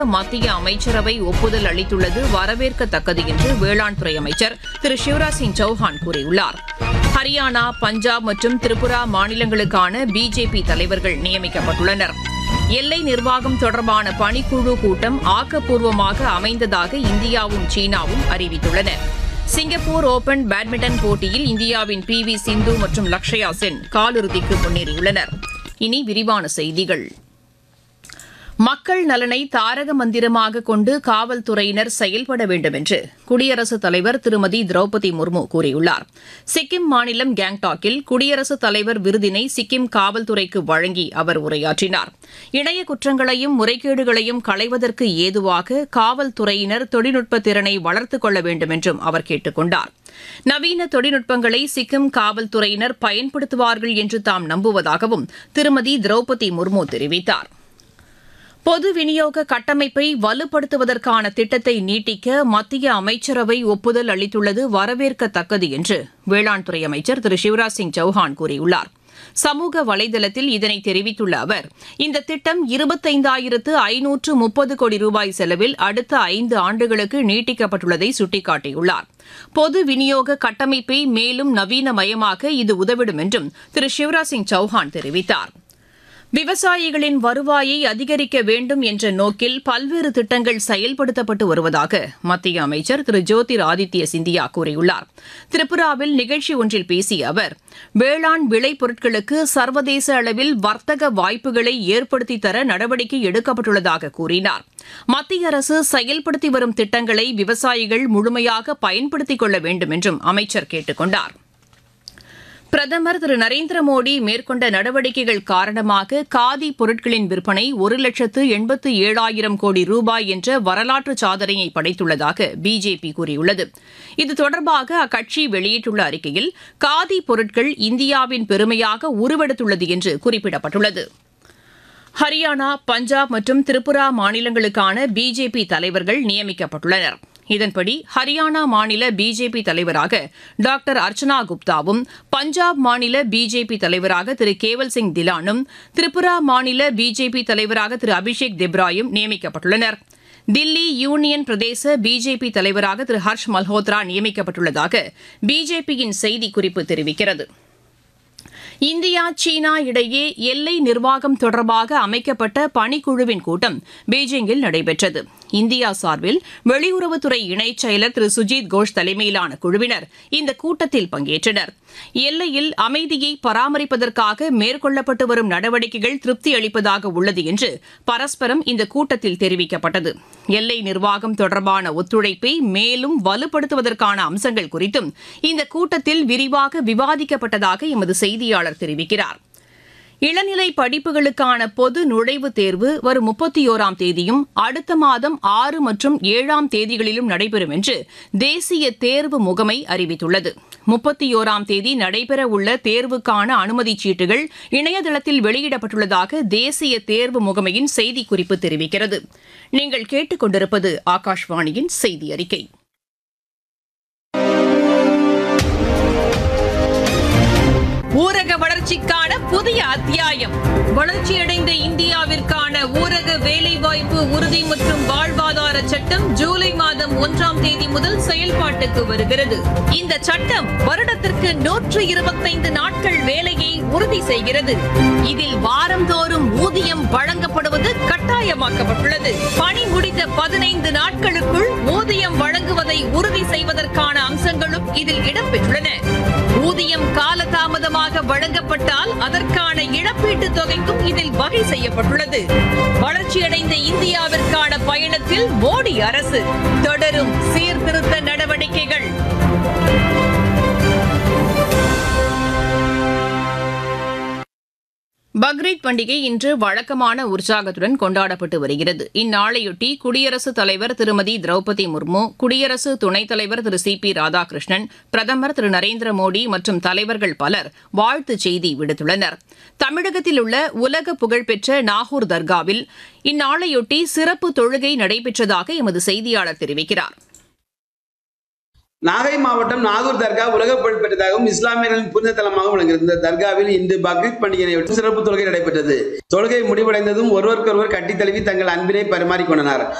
மத்திய அமைச்சரவை ஒப்புதல் அளித்துள்ளது வரவேற்கத்தக்கது என்று வேளாண் துறை அமைச்சர் திரு சிவராஜ் சிங் சௌஹான் கூறியுள்ளார் ஹரியானா பஞ்சாப் மற்றும் திரிபுரா மாநிலங்களுக்கான பிஜேபி தலைவர்கள் நியமிக்கப்பட்டுள்ளனர் எல்லை நிர்வாகம் தொடர்பான பணிக்குழு கூட்டம் ஆக்கப்பூர்வமாக அமைந்ததாக இந்தியாவும் சீனாவும் அறிவித்துள்ளன சிங்கப்பூர் ஓபன் பேட்மிண்டன் போட்டியில் இந்தியாவின் பி வி சிந்து மற்றும் லக்ஷயா சென் காலிறுதிக்கு முன்னேறியுள்ளனர் இனி விரிவான செய்திகள் மக்கள் நலனை தாரக மந்திரமாக கொண்டு காவல்துறையினர் செயல்பட வேண்டும் என்று குடியரசுத் தலைவர் திருமதி திரௌபதி முர்மு கூறியுள்ளார் சிக்கிம் மாநிலம் கேங்டாக்கில் குடியரசுத் தலைவர் விருதினை சிக்கிம் காவல்துறைக்கு வழங்கி அவர் உரையாற்றினார் இணைய குற்றங்களையும் முறைகேடுகளையும் களைவதற்கு ஏதுவாக காவல்துறையினர் தொழில்நுட்ப திறனை வளர்த்துக் கொள்ள வேண்டும் என்றும் அவர் கேட்டுக் கொண்டார் நவீன தொழில்நுட்பங்களை சிக்கிம் காவல்துறையினர் பயன்படுத்துவார்கள் என்று தாம் நம்புவதாகவும் திருமதி திரௌபதி முர்மு தெரிவித்தார் பொது விநியோக கட்டமைப்பை வலுப்படுத்துவதற்கான திட்டத்தை நீட்டிக்க மத்திய அமைச்சரவை ஒப்புதல் அளித்துள்ளது வரவேற்கத்தக்கது என்று வேளாண் துறை அமைச்சர் திரு சிவராஜ் சிங் சௌஹான் கூறியுள்ளார் சமூக வலைதளத்தில் இதனை தெரிவித்துள்ள அவர் இந்த திட்டம் இருபத்தைந்தாயிரத்து ஐநூற்று முப்பது கோடி ரூபாய் செலவில் அடுத்த ஐந்து ஆண்டுகளுக்கு நீட்டிக்கப்பட்டுள்ளதை சுட்டிக்காட்டியுள்ளார் பொது விநியோக கட்டமைப்பை மேலும் நவீனமயமாக்க இது உதவிடும் என்றும் திரு சிவராஜ் சிங் சௌஹான் தெரிவித்தார் விவசாயிகளின் வருவாயை அதிகரிக்க வேண்டும் என்ற நோக்கில் பல்வேறு திட்டங்கள் செயல்படுத்தப்பட்டு வருவதாக மத்திய அமைச்சர் திரு ஜோதிர் ஆதித்ய சிந்தியா கூறியுள்ளார் திரிபுராவில் நிகழ்ச்சி ஒன்றில் பேசிய அவர் வேளாண் விளைபொருட்களுக்கு சர்வதேச அளவில் வர்த்தக வாய்ப்புகளை ஏற்படுத்தி தர நடவடிக்கை எடுக்கப்பட்டுள்ளதாக கூறினார் மத்திய அரசு செயல்படுத்தி வரும் திட்டங்களை விவசாயிகள் முழுமையாக பயன்படுத்திக் கொள்ள வேண்டும் என்றும் அமைச்சர் கேட்டுக் கொண்டார் பிரதமர் திரு நரேந்திர மோடி மேற்கொண்ட நடவடிக்கைகள் காரணமாக காதி பொருட்களின் விற்பனை ஒரு லட்சத்து எண்பத்து ஏழாயிரம் கோடி ரூபாய் என்ற வரலாற்று சாதனையை படைத்துள்ளதாக பிஜேபி கூறியுள்ளது இது தொடர்பாக அக்கட்சி வெளியிட்டுள்ள அறிக்கையில் காதி பொருட்கள் இந்தியாவின் பெருமையாக உருவெடுத்துள்ளது என்று குறிப்பிடப்பட்டுள்ளது ஹரியானா பஞ்சாப் மற்றும் திரிபுரா மாநிலங்களுக்கான பிஜேபி தலைவர்கள் நியமிக்கப்பட்டுள்ளனர் இதன்படி ஹரியானா மாநில பிஜேபி தலைவராக டாக்டர் அர்ச்சனா குப்தாவும் பஞ்சாப் மாநில பிஜேபி தலைவராக திரு கேவல் சிங் திலானும் திரிபுரா மாநில பிஜேபி தலைவராக திரு அபிஷேக் தெப்ராயும் நியமிக்கப்பட்டுள்ளனர் தில்லி யூனியன் பிரதேச பிஜேபி தலைவராக திரு ஹர்ஷ் மல்ஹோத்ரா நியமிக்கப்பட்டுள்ளதாக பிஜேபியின் செய்திக்குறிப்பு தெரிவிக்கிறது இந்தியா சீனா இடையே எல்லை நிர்வாகம் தொடர்பாக அமைக்கப்பட்ட பணிக்குழுவின் கூட்டம் பீஜிங்கில் நடைபெற்றது இந்தியா சார்பில் வெளியுறவுத்துறை இணைச் செயலர் திரு சுஜித் கோஷ் தலைமையிலான குழுவினர் இந்த கூட்டத்தில் பங்கேற்றனர் எல்லையில் அமைதியை பராமரிப்பதற்காக மேற்கொள்ளப்பட்டு வரும் நடவடிக்கைகள் திருப்தி அளிப்பதாக உள்ளது என்று பரஸ்பரம் இந்த கூட்டத்தில் தெரிவிக்கப்பட்டது எல்லை நிர்வாகம் தொடர்பான ஒத்துழைப்பை மேலும் வலுப்படுத்துவதற்கான அம்சங்கள் குறித்தும் இந்த கூட்டத்தில் விரிவாக விவாதிக்கப்பட்டதாக எமது செய்தியாளர் தெரிவிக்கிறார் இளநிலை படிப்புகளுக்கான பொது நுழைவுத் தேர்வு வரும் முப்பத்தி ஓராம் தேதியும் அடுத்த மாதம் ஆறு மற்றும் ஏழாம் தேதிகளிலும் நடைபெறும் என்று தேசிய தேர்வு முகமை அறிவித்துள்ளது முப்பத்தி ஓராம் தேதி நடைபெறவுள்ள தேர்வுக்கான அனுமதிச் சீட்டுகள் இணையதளத்தில் வெளியிடப்பட்டுள்ளதாக தேசிய தேர்வு முகமையின் செய்திக்குறிப்பு தெரிவிக்கிறது நீங்கள் கேட்டுக்கொண்டிருப்பது ஆகாஷ்வாணியின் செய்தி அறிக்கை ஊரக வளர்ச்சிக்கான புதிய அத்தியாயம் வளர்ச்சியடைந்த இந்தியாவிற்கான ஊரக வேலைவாய்ப்பு உறுதி மற்றும் வாழ்வாதார சட்டம் ஜூலை மாதம் ஒன்றாம் தேதி முதல் செயல்பாட்டுக்கு வருகிறது இந்த சட்டம் வருடத்திற்கு நூற்று இருபத்தைந்து நாட்கள் வேலையை உறுதி செய்கிறது இதில் வாரந்தோறும் ஊதியம் வழங்கப்படுவது கட்டாயமாக்கப்பட்டுள்ளது பணி முடிந்த பதினைந்து நாட்களுக்குள் ஊதியம் வழங்குவதை உறுதி செய்வதற்கான அம்சங்களும் இதில் இடம்பெற்றுள்ளன ஊதியம் காலதாமதமாக வழங்கப்பட்டால் அதற்கான இழப்பீட்டுத் தொகைக்கும் இதில் வகை செய்யப்பட்டுள்ளது வளர்ச்சியடைந்த இந்தியாவிற்கான பயணத்தில் மோடி அரசு தொடரும் சீர்திருத்த நடவடிக்கைகள் பக்ரீத் பண்டிகை இன்று வழக்கமான உற்சாகத்துடன் கொண்டாடப்பட்டு வருகிறது இந்நாளையொட்டி குடியரசுத் தலைவர் திருமதி திரௌபதி முர்மு குடியரசு துணைத் தலைவர் திரு சி பி ராதாகிருஷ்ணன் பிரதமர் திரு நரேந்திர மோடி மற்றும் தலைவர்கள் பலர் வாழ்த்துச் செய்தி விடுத்துள்ளனர் தமிழகத்தில் உள்ள உலக புகழ்பெற்ற நாகூர் தர்காவில் இந்நாளையொட்டி சிறப்பு தொழுகை நடைபெற்றதாக எமது செய்தியாளர் தெரிவிக்கிறார் நாகை மாவட்டம் நாகூர் தர்கா உலக புகழ்பெற்றதாகவும் இஸ்லாமியர்களின் புனித தலமாகவும் விளங்குகிறது இந்த தர்காவில் இன்று பக்ரீத் பண்டிகையை சிறப்பு தொழுகை நடைபெற்றது தொழுகை முடிவடைந்ததும் ஒருவருக்கொருவர் கட்டித் தழுவி தங்கள் அன்பினை பரிமாறிக்கொண்டனர்